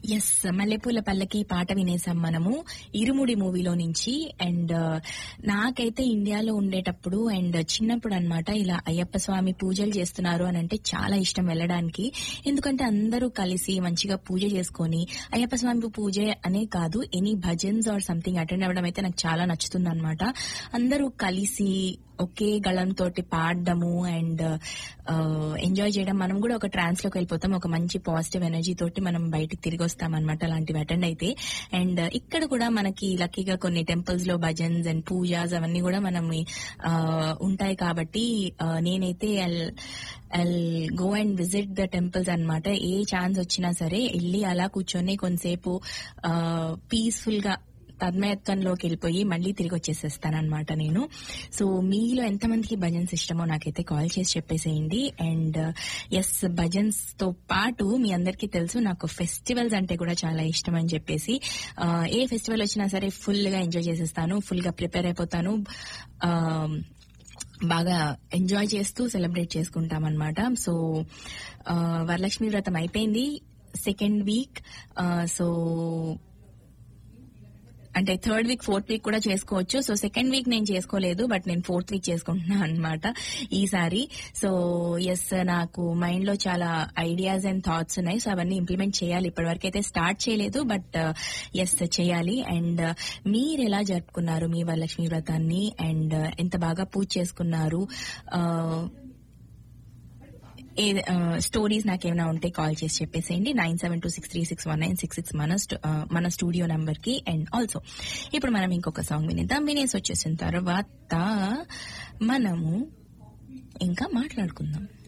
yes మల్లెపూల పల్లకి పాట వినేసాం మనము ఇరుముడి మూవీలో నుంచి అండ్ నాకైతే ఇండియాలో ఉండేటప్పుడు అండ్ చిన్నప్పుడు అన్నమాట ఇలా అయ్యప్ప స్వామి పూజలు చేస్తున్నారు అని అంటే చాలా ఇష్టం వెళ్ళడానికి ఎందుకంటే అందరూ కలిసి మంచిగా పూజ చేసుకొని అయ్యప్ప స్వామి పూజ అనే కాదు any bhajans or something attend అవ్వడం అయితే నాకు చాలా నచ్చుతుంది అనమాట అందరూ కలిసి ఒకే గళంతో పాడడము అండ్ ఎంజాయ్ చేయడం మనం కూడా ఒక ట్రాన్స్ లోకి వెళ్ళిపోతాం ఒక మంచి పాజిటివ్ ఎనర్జీ తోటి మనం బయటికి తిరిగి వస్తాం అనమాట అలాంటివి అటెండ్ అయితే అండ్ ఇక్కడ కూడా మనకి లక్కీగా కొన్ని టెంపుల్స్ లో భజన్స్ అండ్ పూజాస్ అవన్నీ కూడా మనం ఆ, ఉంటాయి కాబట్టి ఆ, నేనైతే I'll go and visit the temples అన్నమాట ఏ ఛాన్స్ వచ్చినా సరే వెళ్ళి అలా కూర్చొని కొంతసేపు పీస్ఫుల్ గా తన్మయత్వంలోకి వెళ్ళిపోయి మళ్ళీ తిరిగి వచ్చేసేస్తానమాట నేను సో మీలో ఎంతమందికి భజన్స్ ఇష్టమో నాకైతే కాల్ చేసి చెప్పేసేయండి అండ్ ఎస్ భజన్స్ తో పాటు మీ అందరికీ తెలుసు నాకు ఫెస్టివల్స్ అంటే కూడా చాలా ఇష్టం అని చెప్పేసి ఆ, ఏ ఫెస్టివల్ వచ్చినా సరే ఫుల్ గా ఎంజాయ్ చేసేస్తాను ఫుల్ గా ప్రిపేర్ అయిపోతాను ఆ, బాగా ఎంజాయ్ చేస్తూ సెలబ్రేట్ చేసుకుంటాం అనమాట సో ఆ, వరలక్ష్మి వ్రతం అయిపోయింది సెకండ్ వీక్ సో అంటే థర్డ్ వీక్ ఫోర్త్ వీక్ కూడా చేసుకోవచ్చు సో సెకండ్ వీక్ నేను చేసుకోలేదు బట్ నేను ఫోర్త్ వీక్ చేసుకుంటున్నాను అనమాట ఈసారి సో ఎస్ నాకు మైండ్ లో చాలా ఐడియాస్ అండ్ థాట్స్ ఉన్నాయి సో అవన్నీ ఇంప్లిమెంట్ చేయాలి ఇప్పటివరకు అయితే స్టార్ట్ చేయలేదు బట్ ఎస్ చేయాలి అండ్ మీరు ఎలా జరుపుకున్నారు మీ వరలక్ష్మి వ్రతాన్ని అండ్ ఎంత బాగా పూజ చేసుకున్నారు ఆ, ఏ- ఆ, స్టోరీస్ నాకేమైనా ఉంటే కాల్ చేసి చెప్పేసేయండి nine seven two six three six one nine six six మన స్టూ- ఆ, మన స్టూడియో నంబర్ కి అండ్ ఆల్సో ఇప్పుడు మనం ఇంకొక సాంగ్ వినిద్దాం వినేసి వచ్చేసిన తర్వాత మనము ఇంకా మాట్లాడుకుందాం